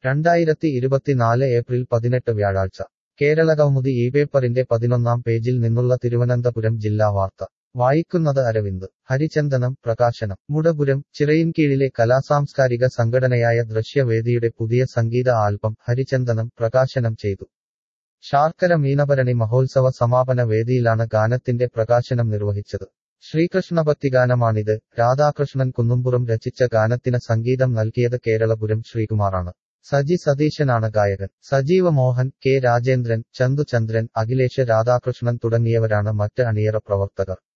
രണ്ടായിരത്തി ഇരുപത്തിനാല് ഏപ്രിൽ പതിനെട്ട് വ്യാഴാഴ്ച കേരളകൗമുദി ഈ പേപ്പറിന്റെ പതിനൊന്നാം പേജിൽ നിന്നുള്ള തിരുവനന്തപുരം ജില്ലാ വാർത്ത വായിക്കുന്നത് അരവിന്ദ് ഹരിചന്ദനം പ്രകാശനം മുടപുരം ചിറയിൻകീഴിലെ കലാസാംസ്കാരിക സംഘടനയായ ദൃശ്യവേദിയുടെ പുതിയ സംഗീത ആൽബം ഹരിചന്ദനം പ്രകാശനം ചെയ്തു ശാർക്കര മീനഭരണി മഹോത്സവ സമാപന വേദിയിലാണ് ഗാനത്തിന്റെ പ്രകാശനം നിർവഹിച്ചത് ശ്രീകൃഷ്ണഭക്തിഗാനമാണിത് രാധാകൃഷ്ണൻ കുന്നുംപുറം രചിച്ച ഗാനത്തിന് സംഗീതം നൽകിയത് കേരളപുരം ശ്രീകുമാറാണ് സജി സതീശനാണ് ഗായകൻ സജീവ മോഹൻ കെ രാജേന്ദ്രൻ ചന്തുചന്ദ്രൻ അഖിലേഷ് രാധാകൃഷ്ണൻ തുടങ്ങിയവരാണ് മറ്റ് അണിയറ പ്രവർത്തകർ